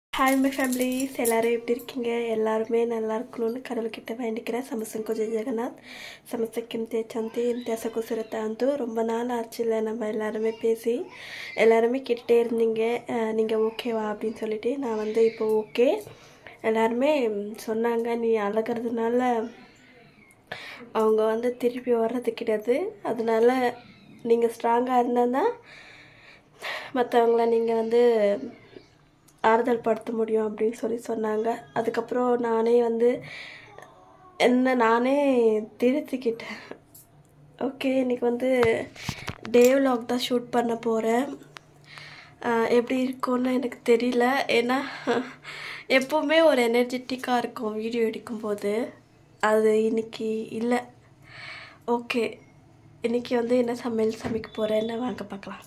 hi my families எல்லாரும் எப்படி இருக்கீங்க எல்லாருமே நல்லா இருக்கணும்னு கடவுள்கிட்ட வேண்டிக்கிறேன் ಸಮಸ್ಯೆಗೂ ಜಯ ಜಗನ್ನಾಥ್ ಸಮಸ್ಯೆಕ್ಕಿಂತ ಚಂತಿ ಇತಿಹಾಸಕ್ಕೂ ಸಿರುತ್ತೆ ಅಂತೂ ரொம்ப நாள் ஆச்சுல நம்ம எல்லாருமே பேசி எல்லாருமே கேட்டுகிட்டே இருந்தீங்க நீங்கள் ஓகேவா அப்படின்னு சொல்லிட்டு நான் வந்து இப்போ ஓகே எல்லாருமே சொன்னாங்க நீ அழகிறதுனால அவங்க வந்து திருப்பி வர்றது கிடையாது அதனால நீங்கள் ஸ்ட்ராங்காக இருந்தால் தான் மற்றவங்கள நீங்கள் வந்து ஆறுதல் படுத்த முடியும் அப்படின்னு சொல்லி சொன்னாங்க அதுக்கப்புறம் நானே வந்து என்ன நானே திருத்திக்கிட்டேன் ஓகே இன்றைக்கி வந்து டே vlog தான் ஷூட் பண்ண போகிறேன் எப்படி இருக்கும்னு எனக்கு தெரியல ஏன்னா எப்போவுமே ஒரு எனர்ஜெட்டிக்காக இருக்கும் வீடியோ எடுக்கும்போது அது இன்னைக்கு இல்லை ஓகே இன்றைக்கி வந்து என்ன சமையல் சமைக்க போகிறேன்னு வாங்க பார்க்கலாம்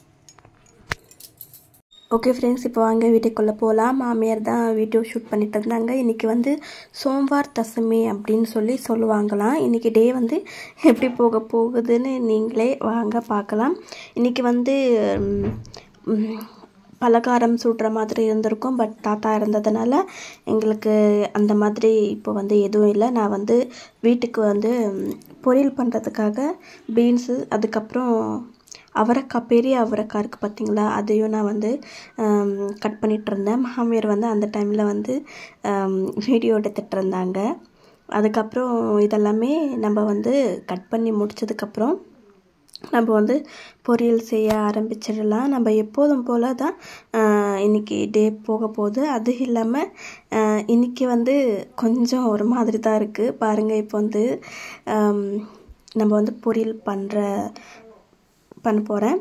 ஓகே ஃப்ரெண்ட்ஸ் இப்போ வாங்க வீட்டுக்குள்ளே போகலாம் மாமியார் தான் வீடியோ ஷூட் பண்ணிட்டு இருந்தாங்க இன்றைக்கி வந்து சோம்வார் தசமி அப்படின்னு சொல்லி சொல்லுவாங்களாம் இன்றைக்கி டே வந்து எப்படி போக போகுதுன்னு நீங்களே வாங்க பார்க்கலாம் இன்றைக்கி வந்து ம், ம், பலகாரம் சுடுற மாதிரி இருந்திருக்கும் பட் தாத்தா இருந்ததுனால எங்களுக்கு அந்த மாதிரி இப்போ வந்து எதுவும் இல்லை நான் வந்து வீட்டுக்கு வந்து ம், பொரியல் பண்ணுறதுக்காக பீன்ஸு அதுக்கப்புறம் அவரைக்காய் பெரிய அவரைக்காய் இருக்குது பார்த்தீங்களா அதையும் நான் வந்து கட் பண்ணிட்டு இருந்தேன் மாமியார் வந்து அந்த டைமில் வந்து வீடியோ எடுத்துகிட்டு இருந்தாங்க அதுக்கப்புறம் இதெல்லாமே நம்ம வந்து கட் பண்ணி முடிச்சதுக்கப்புறம் நம்ம வந்து பொரியல் செய்ய ஆரம்பிச்சிடலாம் நம்ம எப்போதும் போல் தான் ஆஹ், இன்னைக்கு டே போக போகுது அது இல்லாமல் ஆஹ், இன்னைக்கு வந்து கொஞ்சம் ஒரு மாதிரி தான் இருக்குது பாருங்கள் இப்போ வந்து ஆம், நம்ம வந்து பொரியல் பண்ணுற பண்ண போகிறேன்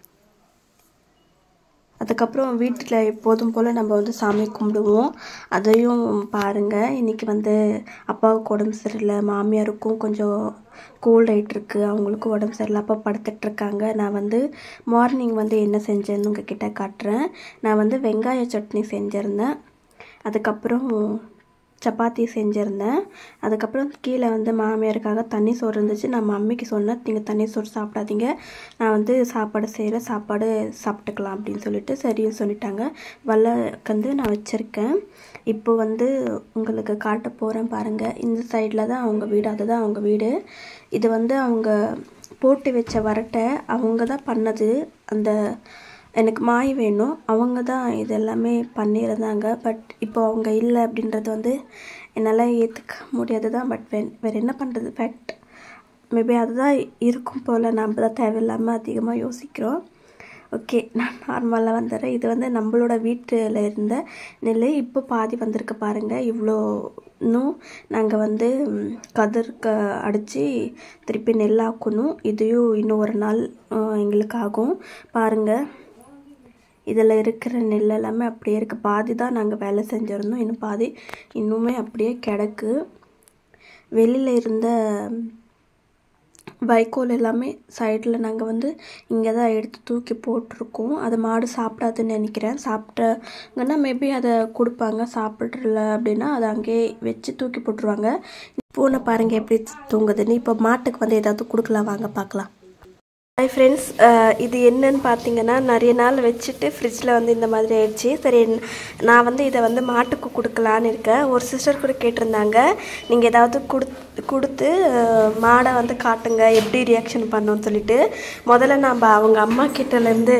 அதுக்கப்புறம் வீட்டில் எப்போதும் போல் நம்ம வந்து சாமி கும்பிடுவோம் அதையும் பாருங்கள் இன்றைக்கி வந்து அப்பாவுக்கு உடம்பு சரியில்லை மாமியாருக்கும் கொஞ்சம் கோல்ட் ஆகிட்டுருக்கு அவங்களுக்கும் உடம்பு சரியில்லை அப்பா படுத்துட்ருக்காங்க நான் வந்து மார்னிங் வந்து என்ன செஞ்சேன்னு உங்ககிட்ட காட்டுறேன் நான் வந்து வெங்காய சட்னி செஞ்சுருந்தேன் அதுக்கப்புறம் சப்பாத்தி செஞ்சுருந்தேன் அதுக்கப்புறம் கீழே வந்து மாமியாருக்காக தண்ணி சோறு இருந்துச்சு நான் மம்மிக்கு சொன்னேன் நீங்கள் தண்ணி சோறு சாப்பிடாதீங்க நான் வந்து சாப்பாடு செய்கிற சாப்பாடு சாப்பிட்டுக்கலாம் அப்படின்னு சொல்லிட்டு சரின்னு சொல்லிட்டாங்க வல்லக்கந்து நான் வச்சுருக்கேன் இப்போ வந்து உங்களுக்கு காட்ட போகிறேன் பாருங்கள் இந்த சைடில் தான் அவங்க வீடு அதுதான் அவங்க வீடு இது வந்து அவங்க போட்டு வச்ச வரட்டை அவங்க தான் பண்ணது அந்த எனக்கு மாய் வேணும் அவங்க தான் இது எல்லாமே பண்ணியிருந்தாங்க பட் இப்போ அவங்க இல்லை அப்படின்றது வந்து என்னால் ஏற்றுக்க முடியாது தான் பட் வே வேறு என்ன பண்ணுறது ஃபேக்ட் மேபி அதுதான் இருக்கும் போல் நம்ம தான் தேவையில்லாமல் அதிகமாக யோசிக்கிறோம் ஓகே நான் நார்மலாக வந்துடுறேன் இது வந்து நம்மளோட வீட்டில் இருந்த நெல் இப்போ பாதி வந்திருக்கு பாருங்கள் இவ்வளோ இன்னும் நாங்கள் வந்து ம், கதிர்க்க அடித்து திருப்பி நெல்லாக்கணும் இதையும் இன்னும் ஒரு நாள் அஹ், எங்களுக்கு ஆகும் பாருங்கள் இதில் இருக்கிற நெல் எல்லாமே அப்படியே இருக்குது பாதி தான் நாங்கள் வேலை செஞ்சுருந்தோம் இன்னும் பாதி இன்னுமே அப்படியே கிடக்கு வெளியில் இருந்த வைக்கோல் எல்லாமே சைடில் நாங்கள் வந்து இங்கே தான் எடுத்து தூக்கி போட்டிருக்கோம் அது மாடு சாப்பிடாதுன்னு நினைக்கிறேன் சாப்பிட்டாங்கன்னா மேபி அதை கொடுப்பாங்க சாப்பிட்றல அப்படின்னா அதை அங்கேயே வச்சு தூக்கி போட்டுருவாங்க பூனை பாருங்கள் எப்படி தூங்குதுன்னு இப்போ மாட்டுக்கு வந்து ஏதாவது கொடுக்கலாம் வாங்க பார்க்கலாம் ஹாய் ஃப்ரெண்ட்ஸ் இது என்னன்னு பார்த்தீங்கன்னா நிறைய நாள் வச்சுட்டு ஃப்ரிட்ஜில் வந்து இந்த மாதிரி ஆயிடுச்சு சரி நான் வந்து இதை வந்து மாட்டுக்கு கொடுக்கலான்னு இருக்கேன் ஒரு சிஸ்டர் கூட கேட்டிருந்தாங்க நீங்கள் ஏதாவது கொடுத்து கொடுத்து அஹ், மாடை வந்து காட்டுங்க எப்படி ரியாக்ஷன் பண்ணோன்னு சொல்லிட்டு முதல்ல நம்ம அவங்க அம்மா கிட்டேருந்து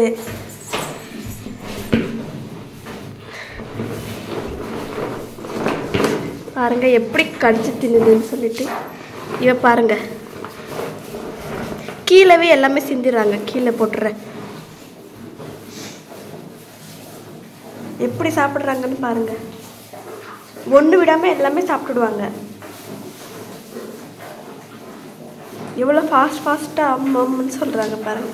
பாருங்க எப்படி கடிச்சு தின்னுதுன்னு சொல்லிட்டு இவ பாருங்க கீழவே எல்லாமே சிந்திடுறாங்க கீழே போட்டுறேன் எப்படி சாப்பிட்றாங்கன்னு பாருங்க ஒன்று விடாமல் எல்லாமே சாப்பிட்டுடுவாங்க எவ்வளோ ஃபாஸ்ட் ஃபாஸ்ட்டாக அம்மா அம்மான்னு சொல்கிறாங்க பாருங்க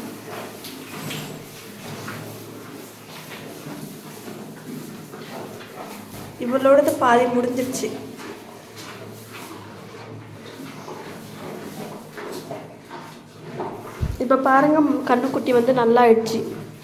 இவளோடது பாதி முடிஞ்சிருச்சு இப்போ பாருங்க கண்ணுக்குட்டி வந்து நல்லா ஆயிடுச்சு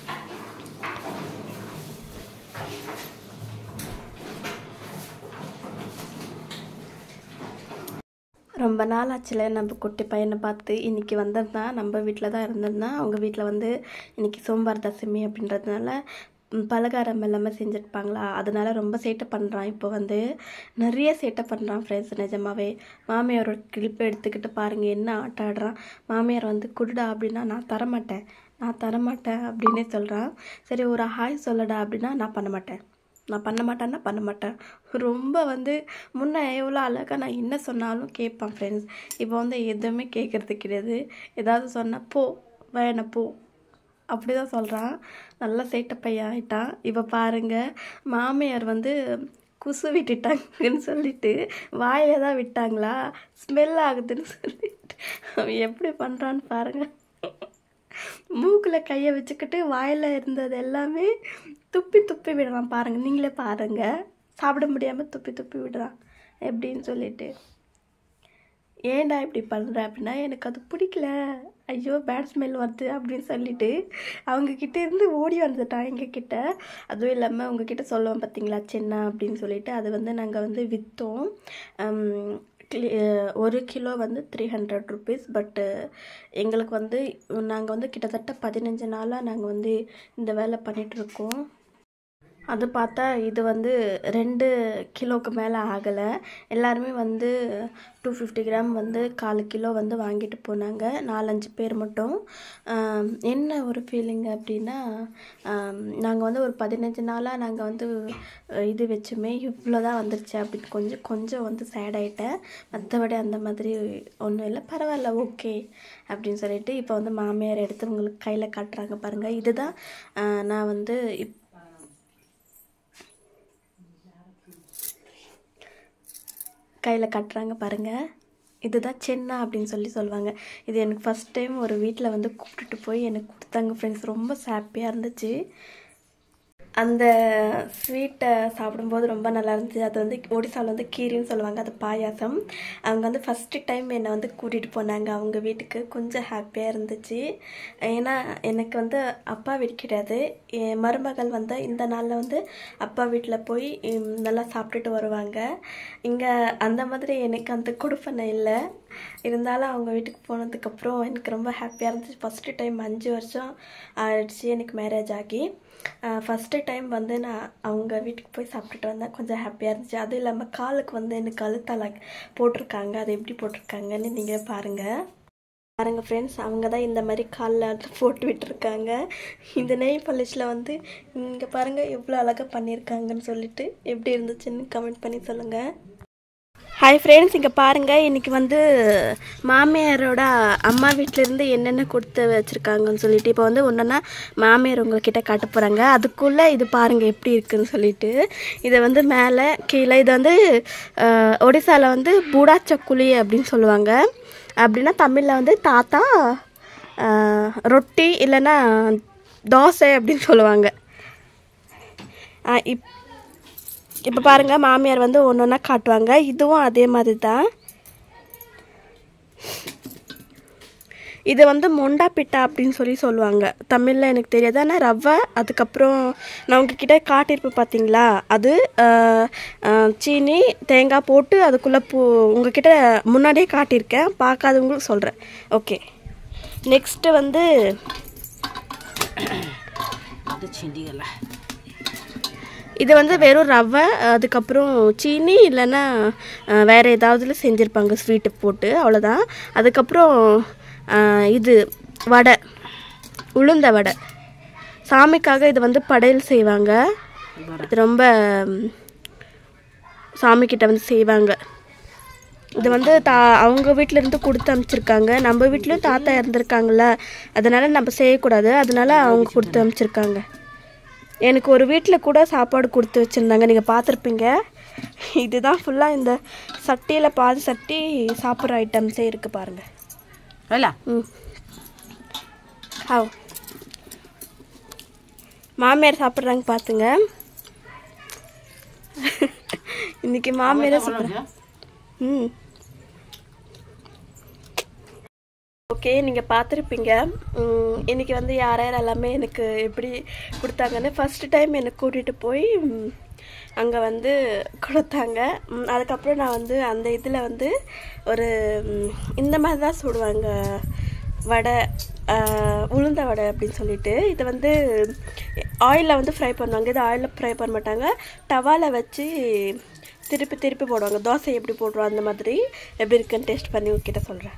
ரொம்ப நாள் ஆச்சுல நம்ம குட்டி பையனை பார்த்து இன்றைக்கி வந்திருந்தான் நம்ம வீட்டில் தான் இருந்திருந்தான் அவங்க வீட்டில் வந்து இன்றைக்கி சோம்பார் தசமி அப்படின்றதுனால ம், பலகாரம் எல்லாமே செஞ்சுருப்பாங்களா அதனால ரொம்ப சேட்டை பண்ணுறான் இப்போ வந்து நிறைய சேட்டை பண்ணுறான் ஃப்ரெண்ட்ஸ் நிஜமாவே மாமியாரோட கிளிப்பை எடுத்துக்கிட்டு பாருங்க என்ன ஆட்ட ஆடுறான் மாமியார் வந்து குடுடா அப்படின்னா நான் தரமாட்டேன் நான் தரமாட்டேன் அப்படின்னே சொல்கிறான் சரி ஒரு ஹாய் சொல்லடா அப்படின்னா நான் பண்ண மாட்டேன் நான் பண்ண மாட்டேன்னா பண்ண மாட்டேன் ரொம்ப வந்து முன்ன எவ்வளோ அழகாக நான் என்ன சொன்னாலும் கேட்பான் ஃப்ரெண்ட்ஸ் இப்போ வந்து எதுவுமே கேட்குறது கிடையாது ஏதாவது சொன்னால் போ வேணாம் போ அப்படி தான் சொல்கிறான் நல்லா சேட்டை பையன் ஆயிட்டான் இப்போ பாருங்க மாமியார் வந்து குசு விட்டுட்டாங்கன்னு சொல்லிட்டு வாயில தான் விட்டாங்களா ஸ்மெல் ஆகுதுன்னு சொல்லிட்டு அவன் எப்படி பண்ணுறான்னு பாருங்க மூக்கில் கையை வச்சுக்கிட்டு வாயில் இருந்தது எல்லாமே துப்பி துப்பி விடுறான் பாருங்க நீங்களே பாருங்க சாப்பிட முடியாமல் துப்பி துப்பி விடுறான் எப்படின்னு சொல்லிட்டு ஏன்டா இப்படி பண்ணுற அப்படின்னா எனக்கு அது பிடிக்கல ஐயோ பேட் ஸ்மெல் வருது அப்படின்னு சொல்லிட்டு அவங்க கிட்ட இருந்து ஓடி வந்துட்டான் எங்ககிட்ட அதுவும் இல்லாமல் உங்ககிட்ட சொல்லுவோம் பார்த்தீங்களா சென்னா அப்படின்னு சொல்லிட்டு அது வந்து நாங்கள் வந்து விற்றோம் ஒரு கிலோ வந்து த்ரீ ஹண்ட்ரட் ருபீஸ் பட்டு எங்களுக்கு வந்து நாங்கள் வந்து கிட்டத்தட்ட பதினஞ்சு நாளாக நாங்கள் வந்து இந்த வேலை பண்ணிகிட்ருக்கோம் அது பார்த்தா இது வந்து ரெண்டு கிலோவுக்கு மேலே ஆகலை எல்லாருமே வந்து டூ ஃபிஃப்டி கிராம் வந்து கால் கிலோ வந்து வாங்கிட்டு போனாங்க நாலஞ்சு பேர் மட்டும் ஆம், என்ன ஒரு ஃபீலிங் அப்படின்னா நாங்கள் வந்து ஒரு பதினஞ்சு நாளாக நாங்கள் வந்து அஹ், இது வச்சுமே இவ்வளோ தான் வந்துருச்சு அப்படின்னு கொஞ்சம் கொஞ்சம் வந்து சேட் ஆகிட்டேன் மற்றபடி அந்த மாதிரி ஒன்றும் இல்லை பரவாயில்ல ஓகே அப்படின்னு சொல்லிட்டு இப்போ வந்து மாமியார் எடுத்து உங்களுக்கு கையில் காட்டுறாங்க பாருங்கள் இதுதான் அஹ், நான் வந்து இப் கையில் கட்டுறாங்க பாருங்கள் இதுதான் சென்னா அப்படின்னு சொல்லி சொல்லுவாங்க இது எனக்கு ஃபஸ்ட் டைம் ஒரு வீட்டில் வந்து கூப்பிட்டுட்டு போய் எனக்கு கொடுத்தாங்க ஃப்ரெண்ட்ஸ் ரொம்ப ஹாப்பியாக இருந்துச்சு அந்த ஸ்வீட்டை சாப்பிடும்போது ரொம்ப நல்லா இருந்துச்சு அது வந்து ஒடிசாவில் வந்து கீரின்னு சொல்லுவாங்க அது பாயாசம் அவங்க வந்து ஃபஸ்ட்டு டைம் என்னை வந்து கூட்டிகிட்டு போனாங்க அவங்க வீட்டுக்கு கொஞ்சம் ஹாப்பியாக இருந்துச்சு ஏன்னா எனக்கு வந்து அப்பா வீடு கிடையாது என் மருமகள் வந்து இந்த நாளில் வந்து அப்பா வீட்டில் போய் உம், நல்லா சாப்பிட்டுட்டு வருவாங்க இங்கே அந்த மாதிரி எனக்கு அந்த கொடுப்பனை இல்லை இருந்தாலும் அவங்க வீட்டுக்கு போனதுக்கப்புறம் எனக்கு ரொம்ப ஹாப்பியாக இருந்துச்சு ஃபஸ்ட்டு டைம் அஞ்சு வருஷம் ஆயிடுச்சு எனக்கு மேரேஜ் ஆகி ஃபஸ்ட்டு டைம் வந்து நான் அவங்க வீட்டுக்கு போய் சாப்பிட்டுட்டு வந்தேன் கொஞ்சம் ஹாப்பியாக இருந்துச்சு அதுவும் இல்லாமல் காலுக்கு வந்து எனக்கு கழுத்தால போட்டிருக்காங்க அது எப்படி போட்டிருக்காங்கன்னு நீங்கள் பாருங்கள் பாருங்கள் ஃப்ரெண்ட்ஸ் அவங்க தான் இந்த மாதிரி காலில் போட்டு விட்டுருக்காங்க இந்த நெய் பாலிஷில் வந்து இங்கே பாருங்கள் எவ்வளோ அழகாக பண்ணியிருக்காங்கன்னு சொல்லிட்டு எப்படி இருந்துச்சுன்னு கமெண்ட் பண்ணி சொல்லுங்கள் ஹாய் ஃப்ரெண்ட்ஸ் இங்கே பாருங்கள் இன்றைக்கி வந்து மாமியாரோட அம்மா வீட்டிலேருந்து என்னென்ன கொடுத்து வச்சுருக்காங்கன்னு சொல்லிட்டு இப்போ வந்து ஒன்றுன்னா மாமியார் உங்கள்கிட்ட காட்ட போகிறாங்க அதுக்குள்ளே இது பாருங்கள் எப்படி இருக்குன்னு சொல்லிட்டு இதை வந்து மேலே கீழே இது வந்து ஒடிசாவில் வந்து பூடா சக்குலி அப்படின்னு சொல்லுவாங்க அப்படின்னா தமிழில் வந்து தாத்தா அஹ், ரொட்டி இல்லைன்னா தோசை அப்படின்னு சொல்லுவாங்க அஹ், இப் இப்போ பாருங்க மாமியார் வந்து ஒன்று ஒன்றா காட்டுவாங்க இதுவும் அதே மாதிரி தான் இது வந்து மொண்டா பிட்டா அப்படின்னு சொல்லி சொல்லுவாங்க தமிழில் எனக்கு தெரியாது ஆனால் ரவை அதுக்கப்புறம் நான் உங்ககிட்ட காட்டியிருப்பேன் பார்த்தீங்களா அது அஹ், அஹ், சீனி தேங்காய் போட்டு அதுக்குள்ளே பூ உங்ககிட்ட முன்னாடியே காட்டியிருக்கேன் பார்க்காதவங்களுக்கு சொல்கிறேன் ஓகே நெக்ஸ்ட்டு வந்து ಅದು ಚಿಂಡಿಗಲ್ಲ இது வந்து வெறும் ரவை அதுக்கப்புறம் சீனி இல்லைன்னா அஹ், வேற ஏதாவதுல செஞ்சுருப்பாங்க ஸ்வீட்டு போட்டு அவ்வளோதான் அதுக்கப்புறம் அஹ், இது வடை உளுந்த வடை சாமிக்காக இது வந்து படையல் செய்வாங்க இது ரொம்ப ம், சாமிக்கிட்ட வந்து செய்வாங்க இது வந்து தா அவங்க வீட்டிலேருந்து கொடுத்து அனுப்பிச்சிருக்காங்க நம்ம வீட்லேயும் தாத்தா இறந்துருக்காங்கல்ல அதனால நம்ம செய்யக்கூடாது அதனால அவங்க கொடுத்து அனுப்பிச்சிருக்காங்க எனக்கு ஒரு வீட்டில் கூட சாப்பாடு கொடுத்து வச்சுருந்தாங்க நீங்கள் பார்த்துருப்பீங்க இதுதான் ஃபுல்லாக இந்த சட்டியில் பாதி சட்டி சாப்பிட்ற ஐட்டம்ஸே இருக்குது பாருங்கள் ಅಲ್ಲ ம் ஹவ் மாமியார் சாப்பிட்றாங்க பார்த்துங்க இன்னைக்கு மாமியாரே சாப்பிட்றேன் ம் ஓகே நீங்கள் பார்த்துருப்பீங்க ம், இன்னைக்கு வந்து யார் யார் எல்லாமே எனக்கு எப்படி கொடுத்தாங்கன்னு ஃபஸ்ட்டு டைம் என்னை கூட்டிகிட்டு போய் அங்கே வந்து கொடுத்தாங்க ம், அதுக்கப்புறம் நான் வந்து அந்த இதில் வந்து ஒரு ம், இந்த மாதிரி தான் சுடுவாங்க வடை ஆஹ், உளுந்த வடை அப்படின்னு சொல்லிட்டு இது வந்து ஆயிலில் வந்து ஃப்ரை பண்ணுவாங்க இது ஆயிலில் ஃப்ரை பண்ண மாட்டாங்க டவாவில் வச்சு திருப்பி திருப்பி போடுவாங்க தோசை எப்படி போடுறோம் அந்த மாதிரி எப்படி இருக்குன்னு டேஸ்ட் பண்ணி உங்ககிட்ட சொல்கிறேன்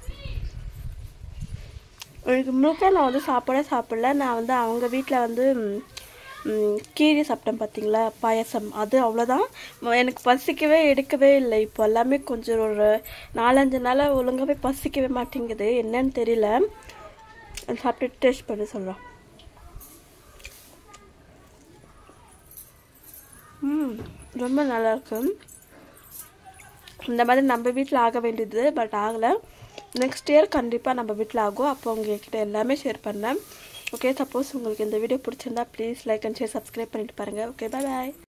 எனக்கு முழுக்க நான் வந்து சாப்பாடே சாப்பிடல நான் வந்து அவங்க வீட்டில் வந்து ம், ம், கீரி சாப்பிட்டேன் பார்த்தீங்களா பாயசம் அது அவ்வளோதான் ம- எனக்கு பசிக்கவே எடுக்கவே இல்லை இப்போ எல்லாமே கொஞ்சம் ஒரு நாலஞ்சு நாளாக ஒழுங்காகவே பசிக்கவே மாட்டேங்குது என்னன்னு தெரியல அது சாப்பிட்டு டேஸ்ட் பண்ணி சொல்கிறேன் ம் ரொம்ப நல்லா இருக்கு இந்த மாதிரி நம்ம வீட்டில் ஆக வேண்டியது பட் ஆகலை நெக்ஸ்ட் இயர் கண்டிப்பாக நம்ம வீட்டில் ஆகும் அப்போ உங்ககிட்ட எல்லாமே ஷேர் பண்ணேன் ஓகே சப்போஸ் உங்களுக்கு இந்த வீடியோ பிடிச்சிருந்தா please like and share subscribe பண்ணிட்டு பாருங்கள் ஓகே பாய்